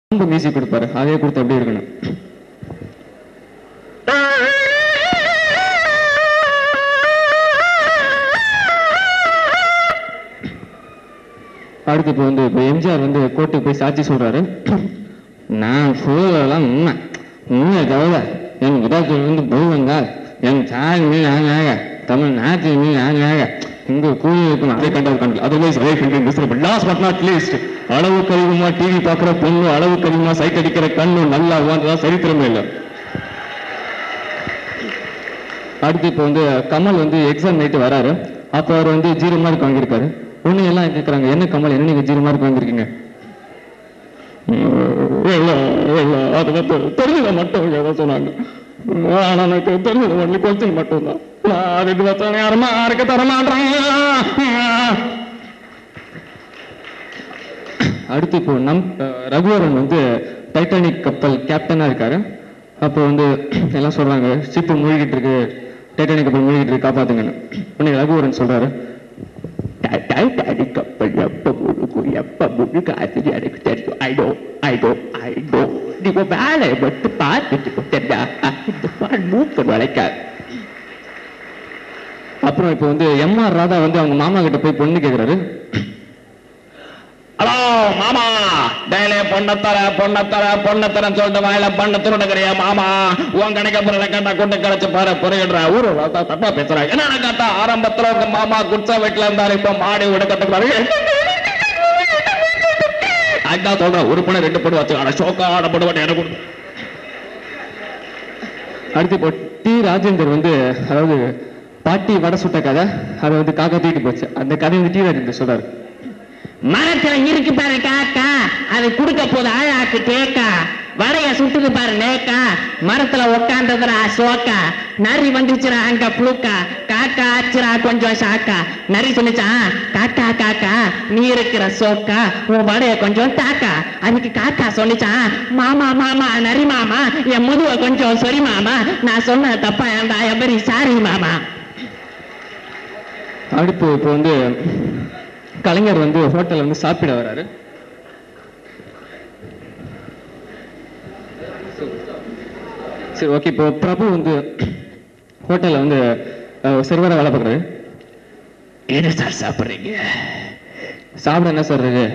ரொம்ப மியூசிக் கொடுப்பாரு அதே கொடுத்து அப்படியே இருக்கணும் அடுத்து இப்போ வந்து இப்போ எம்ஜிஆர் வந்து கோர்ட்டுக்கு போய் சாட்சி சொல்றாரு நான் சொல்றதெல்லாம் உண்மை உண்மை தவிர என் இடத்துல வந்து போவங்க என் தாய் மீது ஆக தமிழ் நாட்டின் மீது ஆக இங்க கூலி இருக்கும் அதை கண்டது கண்டது அதர்வைஸ் ஐ கண்டின் mister last but not least அளவுக்கு அதிகமா டிவி பார்க்குற பொண்ணு அளவுக்கு அதிகமா சைட் அடிக்கிற கண்ணு நல்லா வாழ்ந்ததா சரித்திரமே இல்லை அடுத்து இப்போ வந்து கமல் வந்து எக்ஸாம் நைட்டு வராரு அப்போ அவர் வந்து ஜீரோ மார்க் வாங்கியிருக்காரு பொண்ணு எல்லாம் கேட்குறாங்க என்ன கமல் என்ன நீங்க ஜீரோ மார்க் வாங்கியிருக்கீங்க இல்ல இல்ல அது வந்து தெரிஞ்சதை மட்டும் ஏதோ சொன்னாங்க ஆனா எனக்கு தெரிஞ்சது ஒன்லி கொஸ்டின் மட்டும் தான் நான் அதுக்கு வச்சானே யாருமா யாருக்கு தர மாட்டாங்க அடுத்து இப்போ நம் அஹ், ரகுவரன் வந்து டைட்டானிக் கப்பல் கேப்டனா இருக்காரு அப்போ வந்து எல்லாம் சொல்றாங்க ஷிப்பு மூழ்கிட்டு இருக்கு டைட்டானிக் கப்பல் மூழ்கிட்டு இருக்கு காப்பாத்துங்கன்னு உடனே ரகுவரன் சொல்றாரு "டை- டைட்டானிக் கப்பல் எப்ப முழுகும் எப்ப முழுகாது எனக்கு தெரியும் I do I do I do நீங்க வேலையை மட்டும் பார்த்துட்டு தெரியா இந்த பால் மூக்க வளைக்காது அப்புறம் இப்போ வந்து எம்ஆர் ராதா வந்து அவங்க மாமா கிட்ட போய் பொண்ணு கேக்குறாரு ஹலோ மாமா டேலே பொண்ணத்தர பொண்ணத்தர பொண்ணத்தரன்னு சொல்லிட்டு வாயில பண்ண திருடுக்கிறியா மாமா உன் கணக்க பிறகு கேட்டா கொண்டு கிடைச்சு பாரு புரியுடுற ஊரு வார்த்தை தப்பா பேசுற என்ன கேட்டா ஆரம்பத்துல உங்க மாமா குடிசா வீட்டுல இருந்தாரு இப்ப மாடி விட கட்டுக்கிறாரு அதான் சொல்றேன் ஒரு பொண்ணு ரெண்டு பொண்ணு வச்சு ஆட ஷோக்கா ஆடப்படுவாட்டு எனக்கு கொடு. அடுத்து இப்போ டி ராஜேந்தர் வந்து அதாவது பாட்டி வடை சுட்ட கதை அதை வந்து காக்கா தூக்கிட்டு போச்சு அந்த கதை வந்து டி ராஜேந்தர் சொல்றாரு மரத்துல இருக்கு பாரு காக்கா அது குடுக்க போது ஆழாக்கு கேக்கா வடைய சுட்டுது பாரு நேக்கா மரத்துல உக்காந்ததுரா சோக்கா நரி வந்துச்சுரா அங்க புழுக்கா காக்கா ஆச்சுரா கொஞ்சம் ஷாக்கா நரி சொல்லிச்சான் காக்கா காக்கா நீ இருக்கிற சோக்கா உன் வடைய கொஞ்சம் தாக்கா அதுக்கு காக்கா சொல்லிச்சான் மாமா மாமா நரி மாமா என் முதுவ கொஞ்சம் சொரி மாமா நான் சொன்ன தப்பா ஏன்டா எபரி சாரி மாமா அடுத்து இப்போ வந்து கலைஞர் வந்து ஹோட்டல்ல வந்து சாப்பிட வராரு சரி ஓகே இப்போ பிரபு வந்து ஹோட்டல்ல வந்து செர்வரா வேலை பார்க்குறாரு என்ன சார் சாப்பிடுறீங்க சாப்பிட என்ன சார் இருக்கு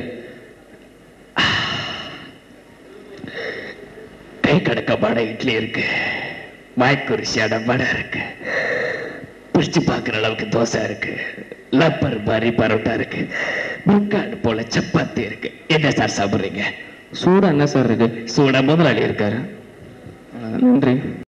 கை கடக்க வடை இட்லி இருக்கு வாய்க்கு ருசியான வடை இருக்கு பிரிச்சு பார்க்குற அளவுக்கு தோசை இருக்கு லப்பர் மாதிரி பரோட்டா இருக்கு முக்காடு போல சப்பாத்தி இருக்கு என்ன சார் சாப்பிடுறீங்க சூடா என்ன சார் இருக்கு சூட முதலாளி இருக்காரு அஹ் நன்றி